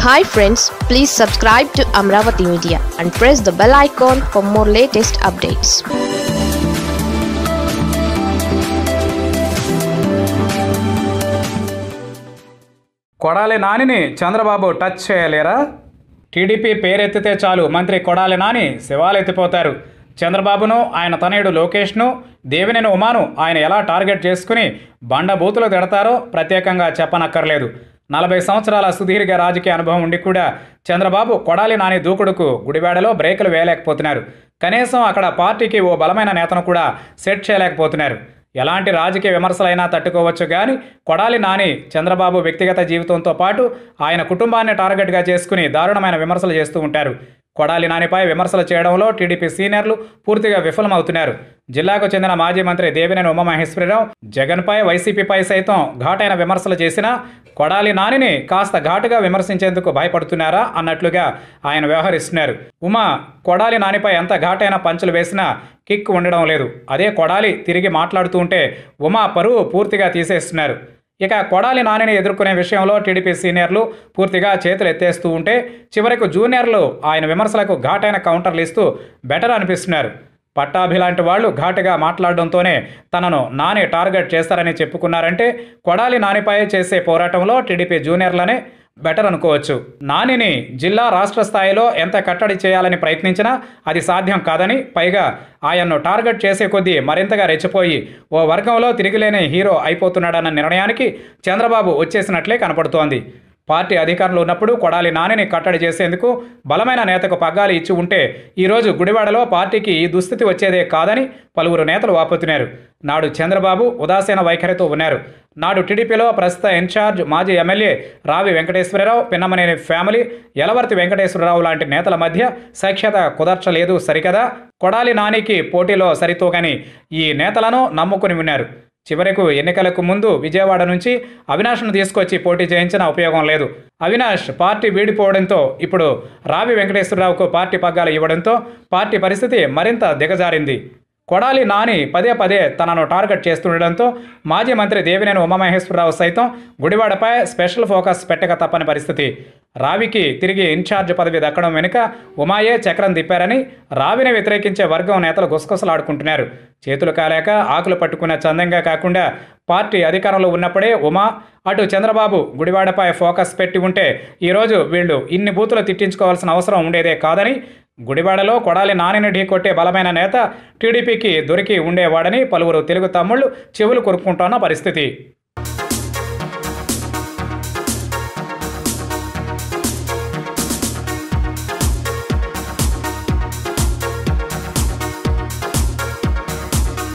hi friends please subscribe to Amaravati media and press the bell icon for more latest updates Kodali నానిని Chandrababu touch చేయలేరా TDP పేరెత్తితే చాలు మంత్రి కొడాలి నాని శివాలెత్తిపోతారు చంద్రబాబును ఆయన తనయుడు లోకేష్ను దేవినేని ఉమాను ఆయన ఎలా టార్గెట్ చేసుకుని బండబూతులు తిడతారో ప్రత్యేకంగా చెప్పనక్కర్లేదు నలభై సంవత్సరాల సుదీర్ఘ రాజకీయ అనుభవం ఉండి కూడా చంద్రబాబు కొడాలి నాని దూకుడుకు గుడివాడలో బ్రేకులు వేయలేకపోతున్నారు కనీసం అక్కడ పార్టీకి ఓ బలమైన నేతను కూడా సెట్ చేయలేకపోతున్నారు ఎలాంటి రాజకీయ విమర్శలైనా తట్టుకోవచ్చు కానీ కొడాలి నాని చంద్రబాబు వ్యక్తిగత జీవితంతో పాటు ఆయన కుటుంబాన్ని టార్గెట్గా చేసుకుని దారుణమైన విమర్శలు చేస్తూ ఉంటారు కొడాలి నానిపై విమర్శలు చేయడంలో టీడీపీ సీనియర్లు పూర్తిగా విఫలమవుతున్నారు జిల్లాకు చెందిన మాజీ మంత్రి దేవినేని ఉమామహేశ్వరరావు జగన్పై వైసీపీపై సైతం ఘాటైన విమర్శలు చేసినా కొడాలి నానిని కాస్త ఘాటుగా విమర్శించేందుకు భయపడుతున్నారా అన్నట్లుగా ఆయన వ్యవహరిస్తున్నారు ఉమా కొడాలి నానిపై ఎంత ఘాటైన పంచులు వేసినా కిక్ ఉండడం లేదు అదే కొడాలి తిరిగి మాట్లాడుతూ ఉంటే ఉమా పరువు పూర్తిగా తీసేస్తున్నారు ఇక కొడాలి నానిని ఎదుర్కొనే విషయంలో టీడీపీ సీనియర్లు పూర్తిగా చేతులు ఎత్తేస్తూ ఉంటే చివరకు జూనియర్లు ఆయన విమర్శలకు ఘాటైన కౌంటర్లు ఇస్తూ బెటర్ అనిపిస్తున్నారు పట్టాభి లాంటి వాళ్ళు ఘాటుగా మాట్లాడడంతోనే తనను నాని టార్గెట్ చేస్తారని చెప్పుకున్నారంటే కొడాలి నానిపై చేసే పోరాటంలో టీడీపీ జూనియర్లనే బెటర్ అనుకోవచ్చు నానిని జిల్లా రాష్ట్ర స్థాయిలో ఎంత కట్టడి చేయాలని ప్రయత్నించినా అది సాధ్యం కాదని పైగా ఆయన్ను టార్గెట్ చేసే కొద్దీ మరింతగా రెచ్చిపోయి ఓ వర్గంలో తిరిగిలేని హీరో అయిపోతున్నాడన్న నిర్ణయానికి చంద్రబాబు వచ్చేసినట్లే కనపడుతోంది పార్టీ అధికారంలో ఉన్నప్పుడు కొడాలి నానిని కట్టడి చేసేందుకు బలమైన నేతకు పగ్గాలు ఇచ్చి ఉంటే ఈరోజు గుడివాడలో పార్టీకి ఈ దుస్థితి వచ్చేదే కాదని పలువురు నేతలు వాపోతున్నారు నాడు చంద్రబాబు ఉదాసీన వైఖరితో ఉన్నారు నాడు టీడీపీలో ప్రస్తుత ఇన్ఛార్జ్ మాజీ ఎమ్మెల్యే రావి వెంకటేశ్వరరావు పిన్నమనేని ఫ్యామిలీ యలవర్తి వెంకటేశ్వరరావు లాంటి నేతల మధ్య సఖ్యత కుదర్చలేదు సరికదా కొడాలి నానికి పోటీలో సరితూగని ఈ నేతలను నమ్ముకుని ఉన్నారు చివరకు ఎన్నికలకు ముందు విజయవాడ నుంచి అవినాష్ను తీసుకొచ్చి పోటీ చేయించిన ఉపయోగం లేదు అవినాష్ పార్టీ వీడిపోవడంతో ఇప్పుడు రావి వెంకటేశ్వరరావుకు పార్టీ పగ్గాలు ఇవ్వడంతో పార్టీ పరిస్థితి మరింత దిగజారింది కొడాలి నాని పదే పదే తనను టార్గెట్ చేస్తుండడంతో మాజీ మంత్రి దేవినేని ఉమామహేశ్వరరావు సైతం గుడివాడపై స్పెషల్ ఫోకస్ పెట్టక తప్పని పరిస్థితి రావికి తిరిగి ఇన్ఛార్జ్ పదవి దక్కడం వెనుక ఉమాయే చక్రం తిప్పారని రావిని వ్యతిరేకించే వర్గం నేతలు గుసగుసలాడుకుంటున్నారు చేతులు కాలేక ఆకులు పట్టుకున్న చందంగా కాకుండా పార్టీ అధికారంలో ఉన్నప్పుడే ఉమా అటు చంద్రబాబు గుడివాడపై ఫోకస్ పెట్టి ఉంటే ఈరోజు వీళ్ళు ఇన్ని బూతులు తిట్టించుకోవాల్సిన అవసరం ఉండేదే కాదని గుడివాడలో కొడాలి నానిని ఢీకొట్టే బలమైన నేత టీడీపీకి దొరికి ఉండేవాడని పలువురు తెలుగు తమ్ముళ్ళు చెవులు కొరుక్కుంటున్న పరిస్థితి